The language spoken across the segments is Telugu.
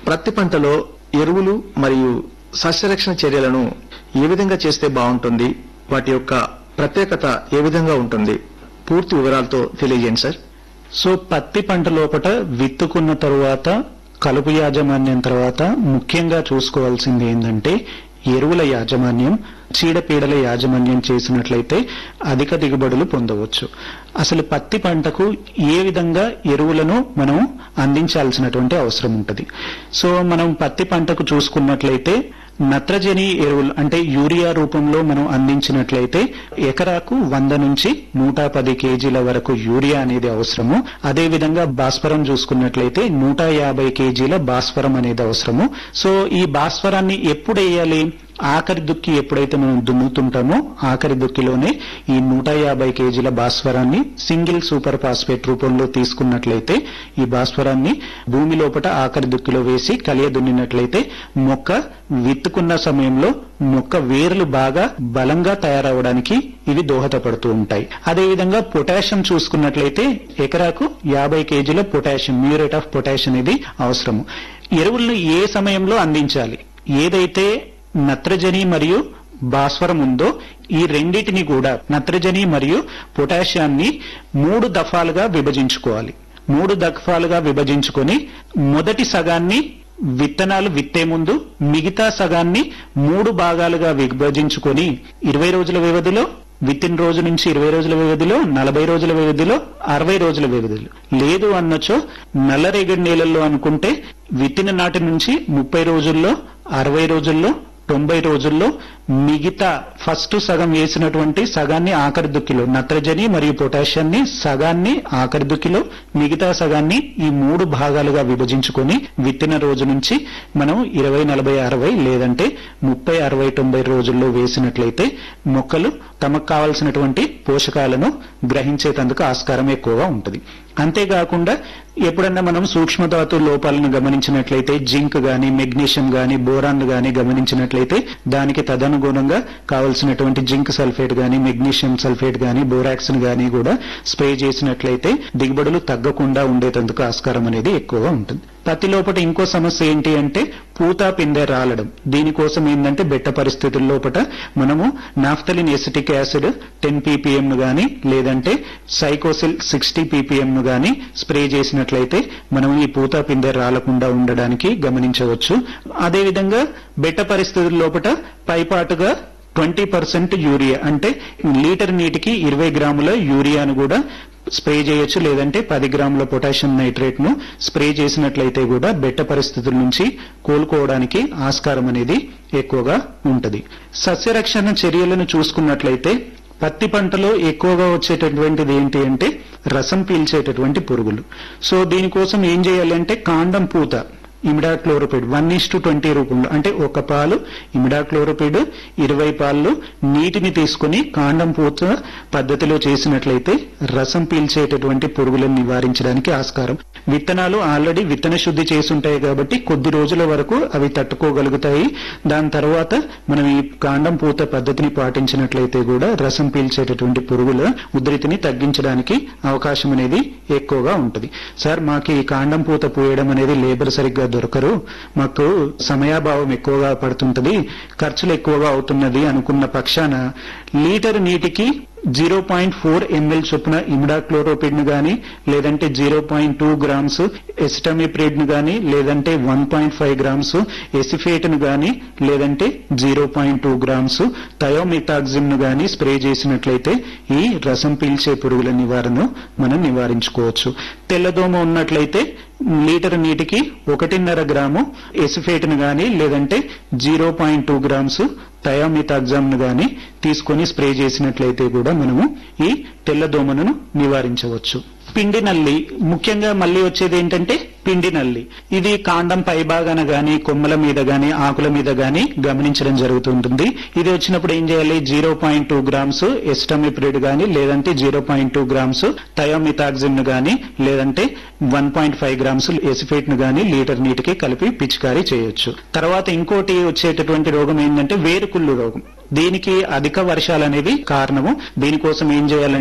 ప్రతి పంటలో ఎరువులు మరియు సస్యరక్షణ చర్యలను ఏ విధంగా చేస్తే బాగుంటుంది వాటి యొక్క ప్రత్యేకత ఏ విధంగా ఉంటుంది పూర్తి వివరాలతో తెలియజేయండి సార్ సో పత్తి పంట లోపట విత్తుకున్న తరువాత కలుపు యాజమాన్యం తర్వాత ముఖ్యంగా చూసుకోవాల్సింది ఏంటంటే ఎరువుల యాజమాన్యం చీడపీడల యాజమాన్యం చేసినట్లయితే అధిక దిగుబడులు పొందవచ్చు అసలు పత్తి పంటకు ఏ విధంగా ఎరువులను మనం అందించాల్సినటువంటి అవసరం ఉంటుంది సో మనం పత్తి పంటకు చూసుకున్నట్లయితే నత్రజని ఎరువులు అంటే యూరియా రూపంలో మనం అందించినట్లయితే ఎకరాకు వంద నుంచి నూట పది కేజీల వరకు యూరియా అనేది అవసరము అదే విధంగా భాస్వరం చూసుకున్నట్లయితే నూట యాభై కేజీల భాస్వరం అనేది అవసరము సో ఈ భాస్వరాన్ని ఎప్పుడు వేయాలి ఆఖరి దుక్కి ఎప్పుడైతే మనం దున్నుతుంటామో ఆఖరి దుక్కిలోనే ఈ నూట యాభై కేజీల భాస్వరాన్ని సింగిల్ సూపర్ ఫాస్ఫేట్ రూపంలో తీసుకున్నట్లయితే ఈ భాస్వరాన్ని భూమి లోపల ఆఖరి దుక్కిలో వేసి కలియ దున్నినట్లయితే మొక్క విత్తుకున్న సమయంలో మొక్క వేర్లు బాగా బలంగా తయారవడానికి ఇవి దోహదపడుతూ ఉంటాయి అదేవిధంగా పొటాషియం చూసుకున్నట్లయితే ఎకరాకు యాభై కేజీల పొటాషియం మ్యూరేట్ ఆఫ్ పొటాషియం అనేది అవసరము ఎరువులను ఏ సమయంలో అందించాలి ఏదైతే నత్రజని మరియు భాస్వరం ఉందో ఈ రెండిటిని కూడా నత్రజని మరియు పొటాషియాన్ని మూడు దఫాలుగా విభజించుకోవాలి మూడు దఫాలుగా విభజించుకొని మొదటి సగాన్ని విత్తనాలు విత్తే ముందు మిగతా సగాన్ని మూడు భాగాలుగా విభజించుకొని ఇరవై రోజుల వ్యవధిలో విత్తిన రోజు నుంచి ఇరవై రోజుల వ్యవధిలో నలభై రోజుల వ్యవధిలో అరవై రోజుల వ్యవధిలో లేదు అన్నచో నల్లరేగడి నేలల్లో అనుకుంటే విత్తిన నాటి నుంచి ముప్పై రోజుల్లో అరవై రోజుల్లో తొంభై రోజుల్లో మిగతా ఫస్ట్ సగం వేసినటువంటి సగాన్ని ఆఖరి దుక్కిలో నత్రజని మరియు పొటాషియాన్ని సగాన్ని ఆఖరి దుక్కిలో మిగతా సగాన్ని ఈ మూడు భాగాలుగా విభజించుకొని విత్తిన రోజు నుంచి మనం ఇరవై నలభై అరవై లేదంటే ముప్పై అరవై తొంభై రోజుల్లో వేసినట్లయితే మొక్కలు తమకు కావలసినటువంటి పోషకాలను గ్రహించేటందుకు ఆస్కారం ఎక్కువగా ఉంటుంది అంతేకాకుండా ఎప్పుడన్నా మనం సూక్ష్మధాతు లోపాలను గమనించినట్లయితే జింక్ గాని మెగ్నీషియం గాని బోరాన్ గాని గమనించినట్లయితే దానికి తదనుగుణంగా కావలసినటువంటి జింక్ సల్ఫేట్ గాని మెగ్నీషియం సల్ఫేట్ గాని బోరాక్స్ గాని కూడా స్ప్రే చేసినట్లయితే దిగుబడులు తగ్గకుండా ఉండేటందుకు ఆస్కారం అనేది ఎక్కువగా ఉంటుంది పత్తి లోపల ఇంకో సమస్య ఏంటి అంటే పూత పిందె రాలడం దీనికోసం ఏంటంటే బెట్ట పరిస్థితుల లోపల మనము naphthalene acetic acid ten PPM ను గాని లేదంటే సైకోసిల్ సిక్స్టీ పీపీఎం ను గాని స్ప్రే చేసినట్లయితే మనం ఈ పూత పిందె రాలకుండా ఉండడానికి గమనించవచ్చు అదేవిధంగా బెట్ట పరిస్థితుల లోపల పైపాటుగా ట్వంటీ పర్సెంట్ యూరియా అంటే లీటర్ నీటికి ఇరవై గ్రాముల యూరియాను కూడా స్ప్రే చేయొచ్చు లేదంటే పది గ్రాముల పొటాషియం నైట్రేట్ ను స్ప్రే చేసినట్లయితే కూడా బెట్ట పరిస్థితుల నుంచి కోలుకోవడానికి ఆస్కారం అనేది ఎక్కువగా ఉంటది సస్యరక్షణ చర్యలను చూసుకున్నట్లయితే పత్తి పంటలో ఎక్కువగా వచ్చేటటువంటిది ఏంటి అంటే రసం పీల్చేటటువంటి పురుగులు సో దీనికోసం ఏం చేయాలంటే కాండం పూత imidacloprid one is to twenty రూపంలో అంటే ఒక పాలు ఇమిడాక్లోరోపిడ్ ఇరవై పాలు నీటిని తీసుకుని కాండం పూత పద్ధతిలో చేసినట్లయితే రసం పీల్చేటటువంటి పురుగులను నివారించడానికి ఆస్కారం విత్తనాలు ఆల్రెడీ విత్తన శుద్ధి చేసి ఉంటాయి కాబట్టి కొద్ది రోజుల వరకు అవి తట్టుకోగలుగుతాయి దాని తర్వాత మనం ఈ కాండం పూత పద్ధతిని పాటించినట్లయితే కూడా రసం పీల్చేటటువంటి పురుగుల ఉధృతిని తగ్గించడానికి అవకాశం అనేది ఎక్కువగా ఉంటుంది సార్ మాకు ఈ కాండం పూత పూయడం అనేది లేబర్ సరిగ్గా దొరకరు మాకు సమయాభావం ఎక్కువగా పడుతుంటది ఖర్చులు ఎక్కువగా అవుతున్నది అనుకున్న పక్షాన లీటర్ నీటికి జీరో పాయింట్ ఫోర్ ఎంఎల్ చొప్పున ఇమిడాక్లోరోపిడ్ ను గాని లేదంటే zero point two grams acetamiprid ను గాని లేదంటే one point five grams acephate ను గాని లేదంటే zero point two grams thiamethoxam ను గాని స్ప్రే చేసినట్లయితే ఈ రసం పీల్చే పురుగుల నివారణ మనం నివారించుకోవచ్చు తెల్లదోమ ఉన్నట్లయితే లీటర్ నీటికి ఒకటిన్నర గ్రాము ఎసిఫేట్ ను గాని లేదంటే zero point two grams thiamethoxam ను గాని తీసుకొని స్ప్రే చేసినట్లయితే కూడా మనము ఈ తెల్లదోమను నివారించవచ్చు పిండి నల్లి ముఖ్యంగా మళ్ళీ వచ్చేది ఏంటంటే పిండి నల్లి ఇది కాండం పైభాగాన గాని కొమ్మల మీద గాని ఆకుల మీద గాని గమనించడం జరుగుతుంటుంది ఇది వచ్చినప్పుడు ఏం చేయాలి zero point two grams acetamiprid గాని లేదంటే zero point two grams thiamethoxam ను గాని లేదంటే one point five grams acephate ను గాని లీటర్ నీటికి కలిపి పిచికారీ చేయొచ్చు తర్వాత ఇంకోటి వచ్చేటటువంటి రోగం ఏంటంటే వేరుకుళ్ళు రోగం దీనికి అధిక వర్షాలు అనేవి కారణము దీనికోసం ఏం చేయాలంటే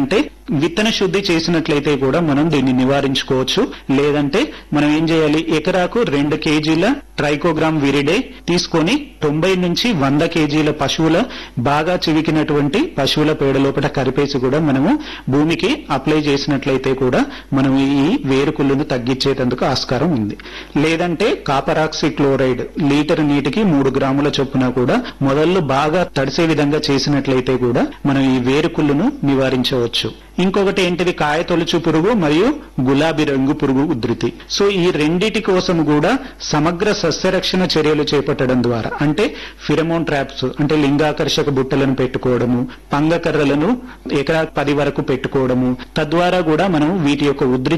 విత్తన శుద్ధి చేసినట్లయితే కూడా మనం దీన్ని నివారించుకోవచ్చు లేదంటే మనం ఏం చేయాలి ఎకరాకు రెండు కేజీల ట్రైకోగ్రామ్ విరిడే తీసుకొని తొంభై నుంచి వంద కేజీల పశువుల బాగా చివికినటువంటి పశువుల పేడ లోపల కరిపేసి కూడా మనము భూమికి అప్లై చేసినట్లయితే కూడా మనం ఈ వేరుకుళ్ళను తగ్గించేటందుకు ఆస్కారం ఉంది లేదంటే కాపరాక్సి క్లోరైడ్ లీటర్ నీటికి మూడు గ్రాముల చొప్పున కూడా మొదళ్ళు బాగా తడిసే విధంగా చేసినట్లయితే కూడా మనం ఈ వేరుకుళ్ళను నివారించవచ్చు ఇంకొకటి ఏంటిది కాయ తొలుచు పురుగు మరియు గులాబీ రంగు పురుగు ఉధృతి సో ఈ రెండిటి కోసం కూడా సమగ్ర సస్యరక్షణ చర్యలు చేపట్టడం ద్వారా అంటే ఫిరమోన్ ట్రాప్స్ అంటే లింగాకర్షక బుట్టలను పెట్టుకోవడము పంగకర్రలను ఎకరా పది వరకు పెట్టుకోవడము తద్వారా కూడా మనం వీటి యొక్క ఉధృతి